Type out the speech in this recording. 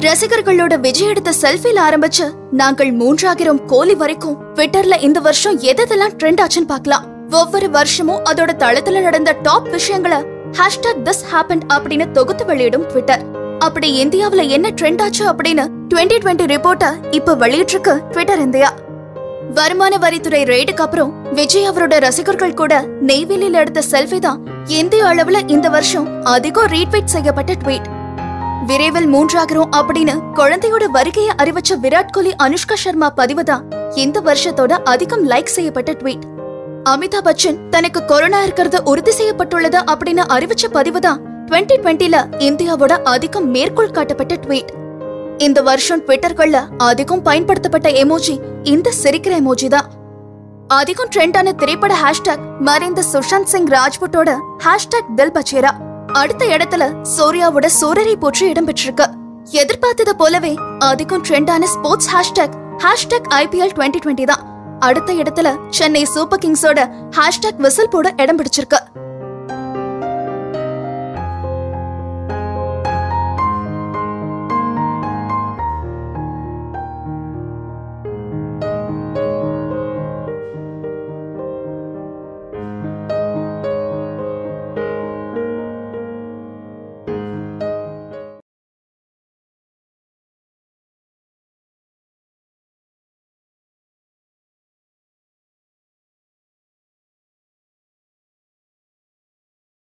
ரசிகர்களோட விஜய் எடுத்த செல்ஃபில ஆரம்பிச்சு நாங்கள் மூன்றாகிறோம் கோலி வரைக்கும் ட்விட்டர்ல இந்த வருஷம் எதெல்லாம் ட்ரெண்ட் ஆச்சுன்னு பார்க்கலாம் ஒவ்வொரு வருஷமும் அதோட தளத்துல நடந்த டாப் விஷயங்களை ஹேஷ்டாக் திஸ் ஹேப்பன் அப்படின்னு தொகுத்து வெளியிடும் ட்விட்டர் அப்படி இந்தியாவுல என்ன ட்ரெண்ட் ஆச்சு அப்படின்னு 2020 டுவெண்ட்டி ரிப்போர்ட்ட இப்ப வெளியிட்டிருக்கு ட்விட்டர் இந்தியா வருமான வரித்துறை ரெய்டுக்கு அப்புறம் விஜய் அவரோட ரசிகர்கள் கூட நெய்வேலியில எடுத்த செல்ஃபி தான் இந்திய அளவுல இந்த வருஷம் அதிகம் ரீட்வீட் செய்யப்பட்ட ட்வீட் விரைவில் மூன்றாகிறோம் அப்படின்னு குழந்தையோட வருகையை அறிவிச்ச விராட் கோலி அனுஷ்கா சர்மா பதிவு தான் இந்த வருஷத்தோட அதிகம் லைக் செய்யப்பட்ட ட்வீட் அமிதாப் பச்சன் தனக்கு கொரோனா இருக்கிறது உறுதி செய்யப்பட்டுள்ளது அப்படின்னு அறிவிச்ச பதிவு தான் டுவெண்ட்டி டுவெண்ட்டில இந்தியாவோட அதிகம் மேற்கோள் காட்டப்பட்ட ட்வீட் இந்த வருஷம் ட்விட்டர்கள்ல அதிகம் பயன்படுத்தப்பட்ட எமோஜி இந்த சிரிக்கிற எமோஜி தான் அதிகம் ட்ரெண்டான திரைப்பட ஹேஷ்டாக் மறைந்த சுஷாந்த் சிங் ராஜ்புட்டோட ஹேஷ்டாக் தில் பச்சேரா அடுத்த இடத்துல சூர்யாவோட சூரரை போற்றி இடம்பெற்றிருக்கு எதிர்பார்த்தது போலவே அதிகம் ட்ரெண்டான sports hashtag hashtag IPL twenty twenty தான் அடுத்த இடத்துல சென்னை சூப்பர் கிங்ஸோட ஹேஷ்டாக் விசில் போட இடம் பிடிச்சிருக்கு